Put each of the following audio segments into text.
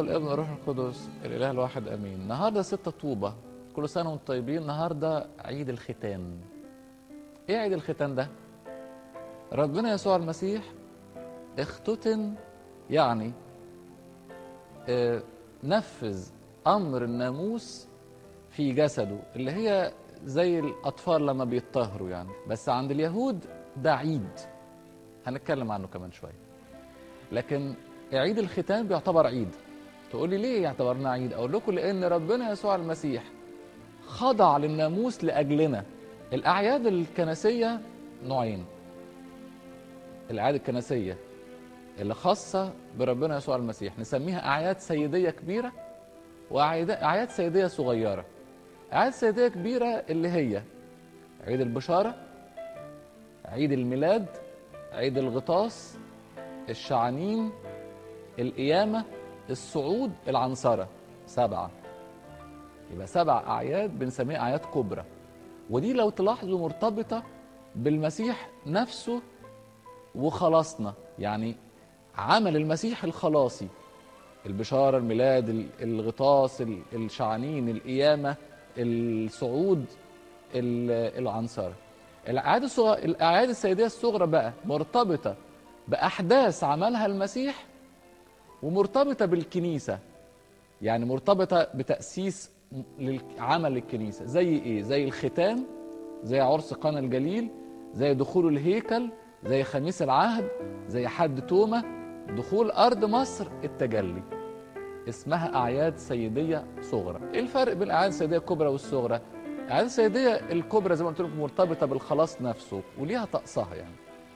والابن والروح القدس الاله الواحد امين النهارده ستة طوبة كل سنة وانتم طيبين النهارده عيد الختان ايه عيد الختان ده ربنا يسوع المسيح اختتن يعني اه نفذ امر الناموس في جسده اللي هي زي الاطفال لما بيتطهروا يعني بس عند اليهود ده عيد هنتكلم عنه كمان شويه لكن عيد الختان بيعتبر عيد تقول لي ليه يعتبرنا عيد اقول لكم لان ربنا يسوع المسيح خضع للناموس لاجلنا الاعياد الكنسيه نوعين الاعياد الكنسيه اللي خاصه بربنا يسوع المسيح نسميها اعياد سيديه كبيره واعياد سيديه صغيره اعياد سيديه كبيره اللي هي عيد البشاره عيد الميلاد عيد الغطاس الشعانين القيامة الصعود العنصرة سبعة يبقى سبع أعياد بنسميها أعياد كبرى ودي لو تلاحظوا مرتبطة بالمسيح نفسه وخلاصنا يعني عمل المسيح الخلاصي البشارة الميلاد الغطاس الشعانين القيامة الصعود العنصرة الأعياد الأعياد السيدية الصغرى بقى مرتبطة بأحداث عملها المسيح ومرتبطة بالكنيسة يعني مرتبطة بتأسيس عمل الكنيسة زي إيه؟ زي الختان زي عرس قنا الجليل زي دخول الهيكل زي خميس العهد زي حد تومة دخول أرض مصر التجلي اسمها أعياد سيدية صغرى إيه الفرق بين الأعياد السيدية الكبرى والصغرى؟ الأعياد السيدية الكبرى زي ما قلت لكم مرتبطة بالخلاص نفسه وليها طقسها يعني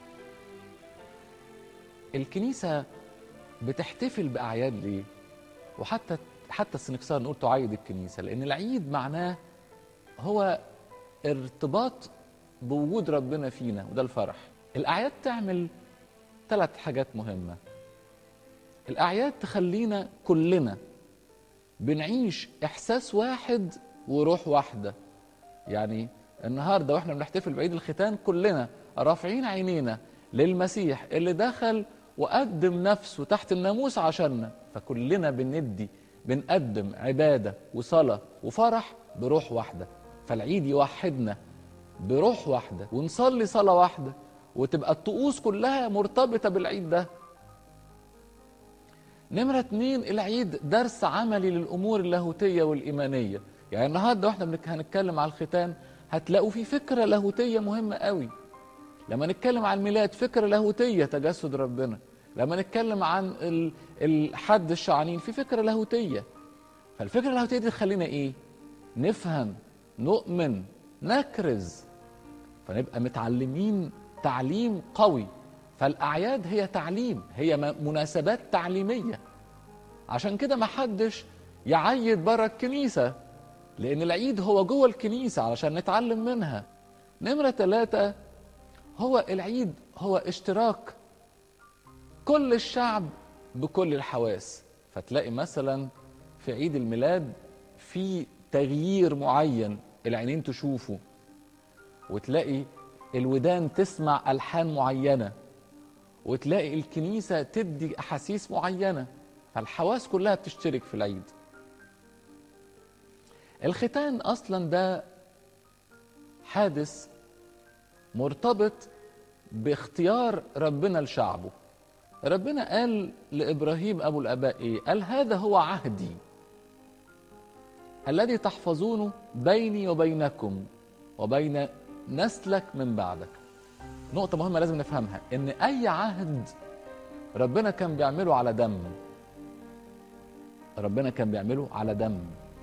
الكنيسة بتحتفل بأعياد ليه؟ وحتى حتى السنكسار نقول تعيد الكنيسة لأن العيد معناه هو ارتباط بوجود ربنا فينا وده الفرح الأعياد تعمل ثلاث حاجات مهمة الأعياد تخلينا كلنا بنعيش إحساس واحد وروح واحدة يعني النهاردة وإحنا بنحتفل بعيد الختان كلنا رافعين عينينا للمسيح اللي دخل وقدم نفسه تحت الناموس عشاننا فكلنا بندي بنقدم عبادة وصلاة وفرح بروح واحدة فالعيد يوحدنا بروح واحدة ونصلي صلاة واحدة وتبقى الطقوس كلها مرتبطة بالعيد ده نمرة اتنين العيد درس عملي للأمور اللاهوتية والإيمانية يعني النهاردة واحنا هنتكلم على الختان هتلاقوا في فكرة لاهوتية مهمة قوي لما نتكلم عن الميلاد فكرة لاهوتية تجسد ربنا لما نتكلم عن الحد الشعانين في فكرة لاهوتية فالفكرة اللاهوتية دي تخلينا ايه نفهم نؤمن نكرز فنبقى متعلمين تعليم قوي فالأعياد هي تعليم هي مناسبات تعليمية عشان كده ما حدش يعيد بره الكنيسة لأن العيد هو جوه الكنيسة علشان نتعلم منها نمرة ثلاثة هو العيد هو اشتراك كل الشعب بكل الحواس فتلاقي مثلا في عيد الميلاد في تغيير معين العينين تشوفه وتلاقي الودان تسمع ألحان معينة وتلاقي الكنيسة تدي أحاسيس معينة فالحواس كلها بتشترك في العيد الختان أصلا ده حادث مرتبط باختيار ربنا لشعبه ربنا قال لابراهيم ابو الاباء ايه قال هذا هو عهدي الذي تحفظونه بيني وبينكم وبين نسلك من بعدك نقطة مهمة لازم نفهمها إن أي عهد ربنا كان بيعمله على دم ربنا كان بيعمله على دم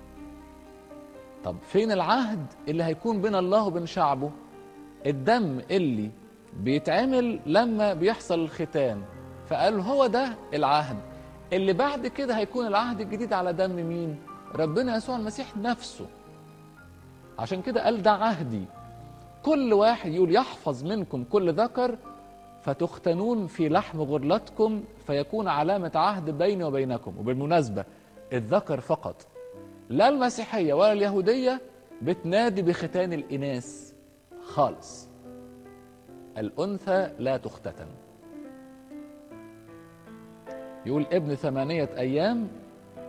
طب فين العهد اللي هيكون بين الله وبين شعبه الدم اللي بيتعمل لما بيحصل الختان فقال هو ده العهد اللي بعد كده هيكون العهد الجديد على دم مين ربنا يسوع المسيح نفسه عشان كده قال ده عهدي كل واحد يقول يحفظ منكم كل ذكر فتختنون في لحم غرلتكم فيكون علامة عهد بيني وبينكم وبالمناسبة الذكر فقط لا المسيحية ولا اليهودية بتنادي بختان الإناث خالص الأنثى لا تختتن يقول ابن ثمانية أيام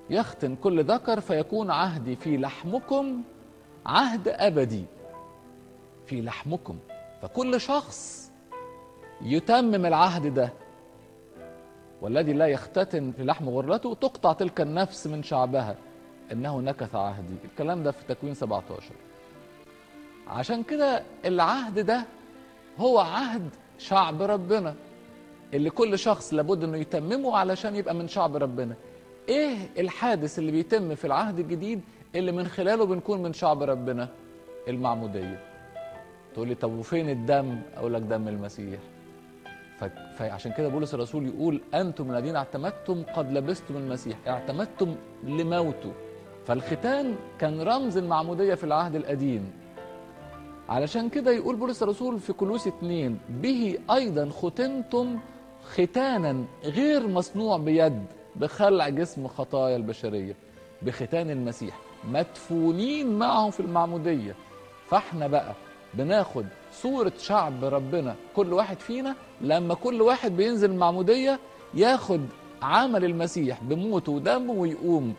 يختن كل ذكر فيكون عهدي في لحمكم عهد ابدي في لحمكم فكل شخص يتمم العهد ده والذي لا يختتن في لحم غرته تقطع تلك النفس من شعبها انه نكث عهدي الكلام ده في تكوين 17 عشان كده العهد ده هو عهد شعب ربنا اللي كل شخص لابد انه يتممه علشان يبقى من شعب ربنا ايه الحادث اللي بيتم في العهد الجديد اللي من خلاله بنكون من شعب ربنا المعموديه تقول لي طب وفين الدم اقول لك دم المسيح ف- فعشان كده بولس الرسول يقول انتم الذين اعتمدتم قد لبستم المسيح اعتمدتم لموته فالختان كان رمز المعموديه في العهد القديم علشان كده يقول بولس الرسول في كلوس 2 به ايضا ختنتم ختانا غير مصنوع بيد بخلع جسم خطايا البشريه بختان المسيح مدفونين معه في المعموديه فاحنا بقى بناخد صورة شعب ربنا كل واحد فينا لما كل واحد بينزل المعمودية ياخد عمل المسيح بموته ودمه ويقوم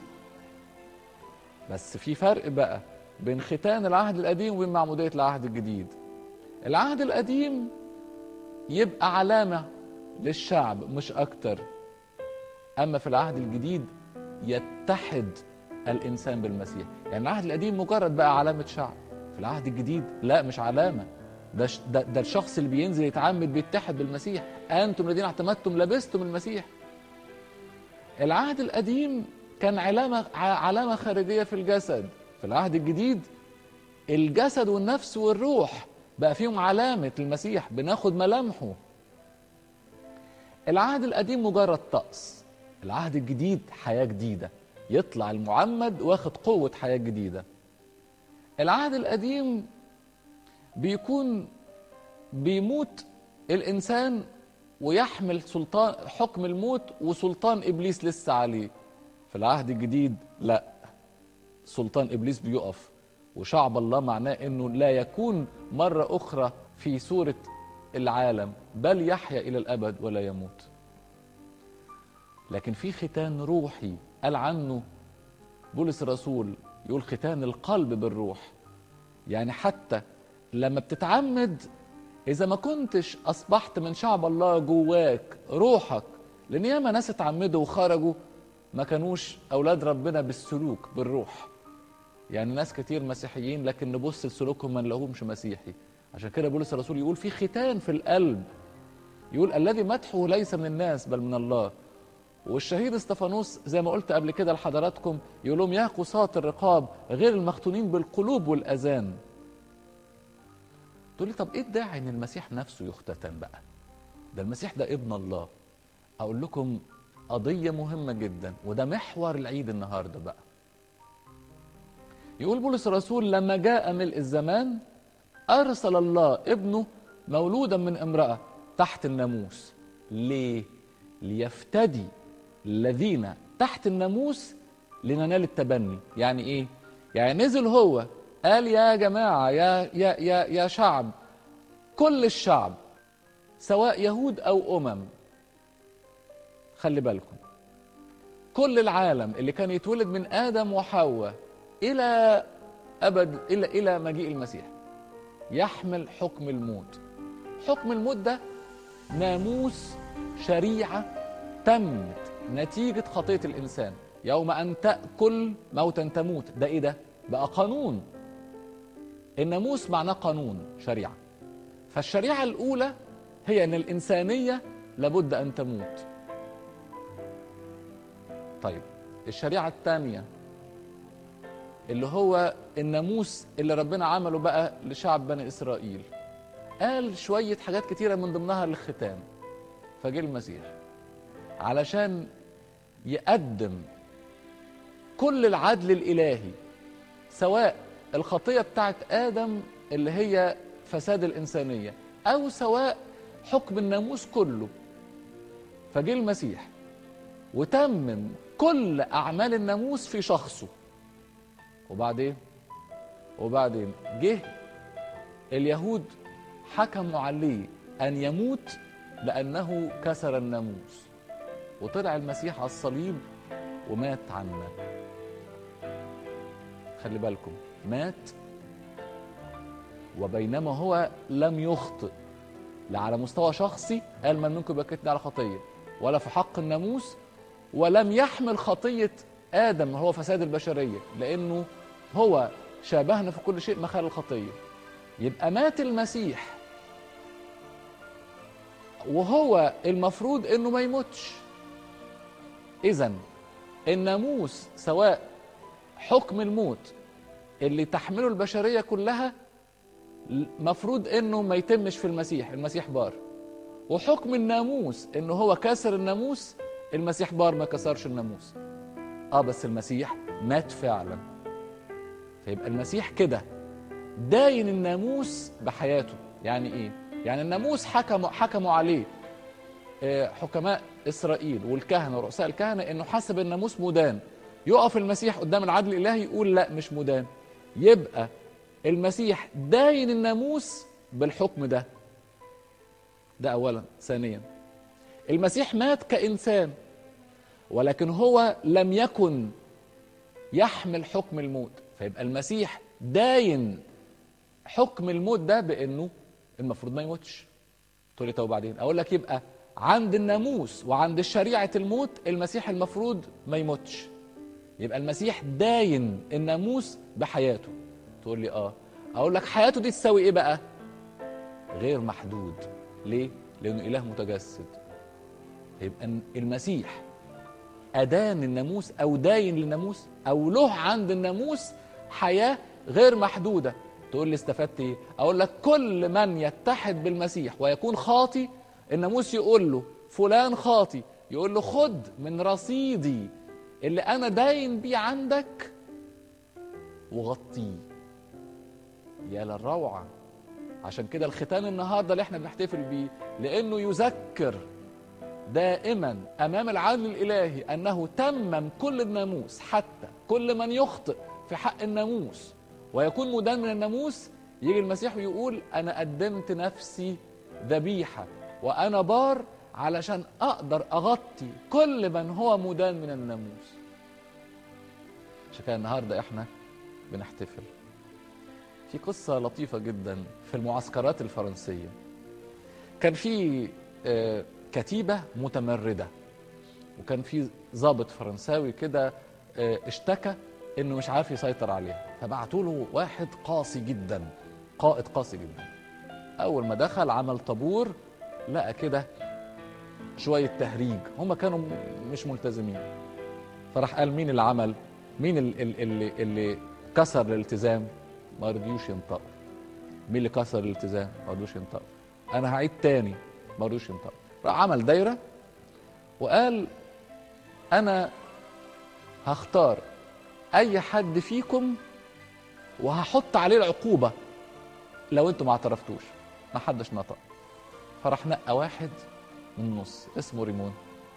بس في فرق بقى بين ختان العهد القديم وبين معمودية العهد الجديد العهد القديم يبقى علامة للشعب مش أكتر أما في العهد الجديد يتحد الإنسان بالمسيح يعني العهد القديم مجرد بقى علامة شعب في العهد الجديد لا مش علامة ده, ش- ده, ده الشخص اللي بينزل يتعمد بيتحد بالمسيح أنتم الذين اعتمدتم لبستم المسيح العهد القديم كان علامة ع- علامة خارجية في الجسد في العهد الجديد الجسد والنفس والروح بقى فيهم علامة المسيح بناخد ملامحه العهد القديم مجرد طقس العهد الجديد حياة جديدة يطلع المعمد واخد قوة حياة جديدة العهد القديم بيكون بيموت الإنسان ويحمل سلطان حكم الموت وسلطان إبليس لسه عليه في العهد الجديد لا سلطان إبليس بيقف وشعب الله معناه أنه لا يكون مرة أخرى في صورة العالم بل يحيا إلى الأبد ولا يموت لكن في ختان روحي قال عنه بولس الرسول يقول ختان القلب بالروح يعني حتى لما بتتعمد إذا ما كنتش أصبحت من شعب الله جواك روحك لأن ياما ناس اتعمدوا وخرجوا ما كانوش أولاد ربنا بالسلوك بالروح يعني ناس كتير مسيحيين لكن نبص لسلوكهم ما نلاقوهمش مسيحي عشان كده بولس الرسول يقول في ختان في القلب يقول الذي مدحه ليس من الناس بل من الله والشهيد استفانوس زي ما قلت قبل كده لحضراتكم يقول لهم يا قصاة الرقاب غير المختونين بالقلوب والأذان تقول لي طب ايه الداعي ان المسيح نفسه يختتن بقى ده المسيح ده ابن الله اقول لكم قضية مهمة جدا وده محور العيد النهاردة بقى يقول بولس الرسول لما جاء ملء الزمان أرسل الله ابنه مولودا من امرأة تحت الناموس ليه؟ ليفتدي الذين تحت الناموس لننال التبني يعني ايه؟ يعني نزل هو قال يا جماعة يا يا يا يا شعب كل الشعب سواء يهود أو أمم خلي بالكم كل العالم اللي كان يتولد من آدم وحواء إلى أبد إلى إلى مجيء المسيح يحمل حكم الموت حكم الموت ده ناموس شريعة تمت نتيجة خطية الإنسان يوم أن تأكل موتا تموت ده إيه ده؟ بقى قانون الناموس معناه قانون شريعة فالشريعة الأولى هي أن الإنسانية لابد أن تموت طيب الشريعة الثانية اللي هو الناموس اللي ربنا عمله بقى لشعب بني إسرائيل قال شوية حاجات كتيرة من ضمنها الختام فجه المسيح علشان يقدم كل العدل الإلهي سواء الخطية بتاعت آدم اللي هي فساد الإنسانية أو سواء حكم الناموس كله فجه المسيح وتمم كل أعمال الناموس في شخصه وبعدين وبعدين جه اليهود حكموا عليه أن يموت لأنه كسر الناموس وطلع المسيح على الصليب ومات عنا خلي بالكم مات وبينما هو لم يخطئ لا على مستوى شخصي قال من منكم بكتني على خطيه ولا في حق الناموس ولم يحمل خطيه ادم هو فساد البشريه لانه هو شابهنا في كل شيء مخال الخطيه يبقى مات المسيح وهو المفروض انه ما يموتش اذا الناموس سواء حكم الموت اللي تحمله البشريه كلها مفروض انه ما يتمش في المسيح المسيح بار وحكم الناموس انه هو كسر الناموس المسيح بار ما كسرش الناموس اه بس المسيح مات فعلا فيبقى المسيح كده داين الناموس بحياته يعني ايه يعني الناموس حكموا حكموا عليه آه، حكماء اسرائيل والكهنه ورؤساء الكهنه انه حسب الناموس مدان يقف المسيح قدام العدل الالهي يقول لا مش مدان يبقى المسيح داين الناموس بالحكم ده ده اولا ثانيا المسيح مات كانسان ولكن هو لم يكن يحمل حكم الموت فيبقى المسيح داين حكم الموت ده بانه المفروض ما يموتش تقول لي طب وبعدين اقول لك يبقى عند الناموس وعند شريعه الموت المسيح المفروض ما يموتش يبقى المسيح داين الناموس بحياته تقول لي اه اقول لك حياته دي تساوي ايه بقى غير محدود ليه لانه اله متجسد يبقى المسيح ادان الناموس او داين للناموس او له عند الناموس حياه غير محدوده تقول لي استفدت ايه اقول لك كل من يتحد بالمسيح ويكون خاطي الناموس يقول له فلان خاطي يقول له خد من رصيدي اللي انا داين بيه عندك وغطيه يا للروعه عشان كده الختان النهارده اللي احنا بنحتفل بيه لانه يذكر دائما امام العدل الالهي انه تمم كل الناموس حتى كل من يخطئ في حق الناموس ويكون مدان من الناموس يجي المسيح ويقول انا قدمت نفسي ذبيحه وانا بار علشان اقدر اغطي كل من هو مدان من الناموس عشان كده النهارده احنا بنحتفل في قصة لطيفة جدا في المعسكرات الفرنسية كان في آه، كتيبة متمردة وكان في ضابط فرنساوي كده آه، اشتكى انه مش عارف يسيطر عليها فبعتوا له واحد قاسي جدا قائد قاسي جدا اول ما دخل عمل طابور لقى كده شويه تهريج هم كانوا مش ملتزمين فراح قال مين اللي عمل مين اللي, اللي, اللي كسر الالتزام ما رضيوش ينطقوا مين اللي كسر الالتزام ما رضيوش ينطقوا انا هعيد تاني ما رضيوش ينطقوا راح عمل دايره وقال انا هختار اي حد فيكم وهحط عليه العقوبه لو انتم ما اعترفتوش ما حدش نطق فراح نقى واحد من النص اسمه ريمون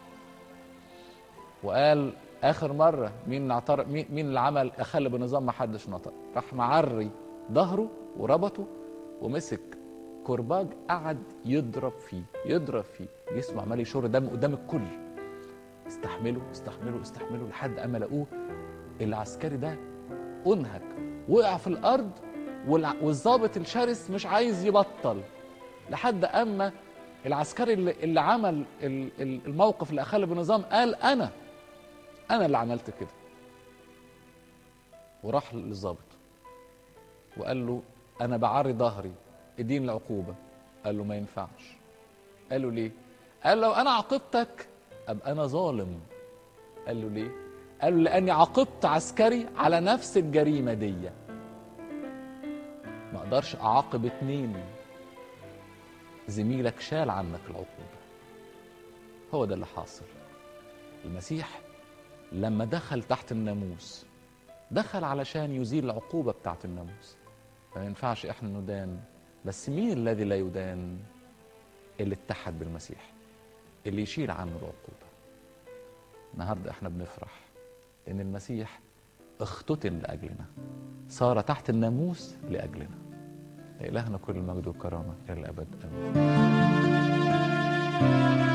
وقال اخر مره مين اعترف مين مين اللي عمل اخلي بنظام ما حدش نطق راح معري ظهره وربطه ومسك كرباج قعد يضرب فيه يضرب فيه جسمه عمال يشر دم قدام الكل استحملوا استحملوا استحملوا لحد اما لقوه العسكري ده انهك وقع في الارض والع- والضابط الشرس مش عايز يبطل لحد اما العسكري اللي, اللي عمل ال- ال- الموقف اللي اخل بنظام قال انا انا اللي عملت كده وراح للضابط وقال له انا بعري ظهري اديني العقوبه قال له ما ينفعش قال له ليه قال له انا عاقبتك ابقى انا ظالم قال له ليه قال له لاني عاقبت عسكري على نفس الجريمه دي ما اقدرش اعاقب اتنين زميلك شال عنك العقوبه هو ده اللي حاصل المسيح لما دخل تحت الناموس دخل علشان يزيل العقوبه بتاعت الناموس فما ينفعش احنا ندان بس مين الذي لا يدان اللي اتحد بالمسيح اللي يشيل عنه العقوبه النهارده احنا بنفرح ان المسيح اختتن لاجلنا صار تحت الناموس لاجلنا لإلهنا كل المجد والكرامه الى الابد امين